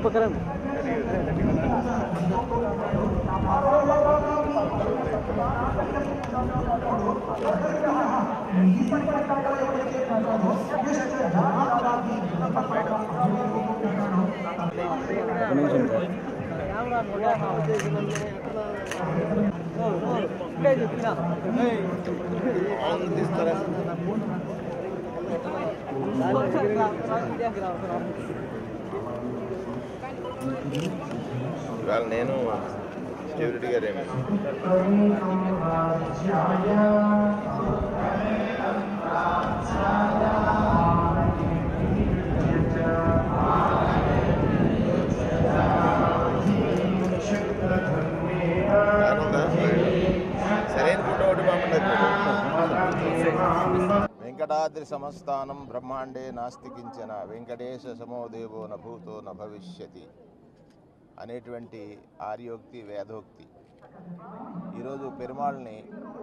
పక్కన ఒక నిమిషం సార్ ఇవాళ నేను స్టెబిలిటీ గారేమి బాగుందా? సరైన ఫోటో ఒకటి పంపండి వెంకటాద్రి సమస్థానం బ్రహ్మాండే నాస్తికించిన వెంకటేశ సమోదేవో నభూతో న భవిష్యతి అనేటువంటి ఆర్యోక్తి వేదోక్తి ఈరోజు పెరుమాళ్ళని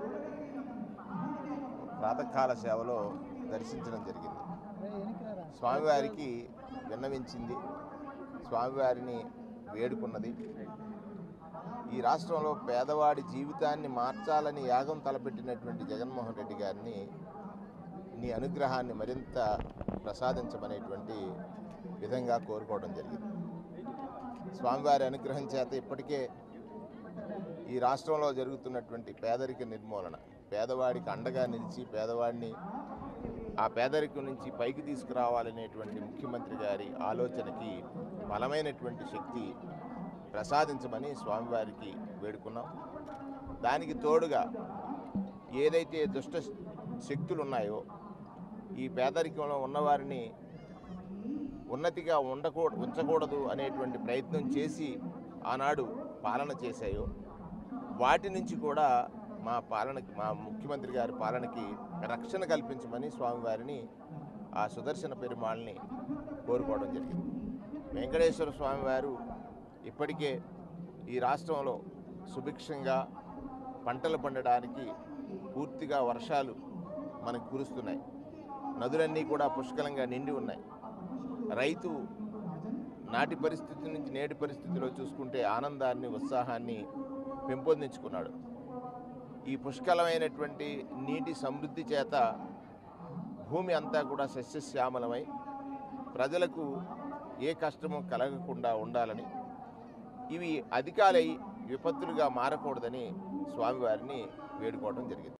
ప్రాతకాల సేవలో దర్శించడం జరిగింది స్వామివారికి విన్నవించింది స్వామివారిని వేడుకున్నది ఈ రాష్ట్రంలో పేదవాడి జీవితాన్ని మార్చాలని యాగం తలపెట్టినటువంటి జగన్మోహన్ రెడ్డి గారిని నీ అనుగ్రహాన్ని మరింత ప్రసాదించమనేటువంటి విధంగా కోరుకోవడం జరిగింది స్వామివారి అనుగ్రహం చేత ఇప్పటికే ఈ రాష్ట్రంలో జరుగుతున్నటువంటి పేదరిక నిర్మూలన పేదవాడికి అండగా నిలిచి పేదవాడిని ఆ పేదరికం నుంచి పైకి తీసుకురావాలనేటువంటి ముఖ్యమంత్రి గారి ఆలోచనకి బలమైనటువంటి శక్తి ప్రసాదించమని స్వామివారికి వేడుకున్నాం దానికి తోడుగా ఏదైతే దుష్ట శక్తులు ఉన్నాయో ఈ పేదరికంలో ఉన్నవారిని ఉన్నతిగా ఉండకూ ఉంచకూడదు అనేటువంటి ప్రయత్నం చేసి ఆనాడు పాలన చేశాయో వాటి నుంచి కూడా మా పాలనకి మా ముఖ్యమంత్రి గారి పాలనకి రక్షణ కల్పించమని స్వామివారిని ఆ సుదర్శన పెరుమాళ్ళని కోరుకోవడం జరిగింది వెంకటేశ్వర స్వామివారు ఇప్పటికే ఈ రాష్ట్రంలో సుభిక్షంగా పంటలు పండడానికి పూర్తిగా వర్షాలు మనకు కురుస్తున్నాయి నదులన్నీ కూడా పుష్కలంగా నిండి ఉన్నాయి రైతు నాటి పరిస్థితి నుంచి నేటి పరిస్థితిలో చూసుకుంటే ఆనందాన్ని ఉత్సాహాన్ని పెంపొందించుకున్నాడు ఈ పుష్కలమైనటువంటి నీటి సమృద్ధి చేత భూమి అంతా కూడా సస్యశ్యామలమై ప్రజలకు ఏ కష్టము కలగకుండా ఉండాలని ఇవి అధికాలై విపత్తులుగా మారకూడదని స్వామివారిని వేడుకోవడం జరిగింది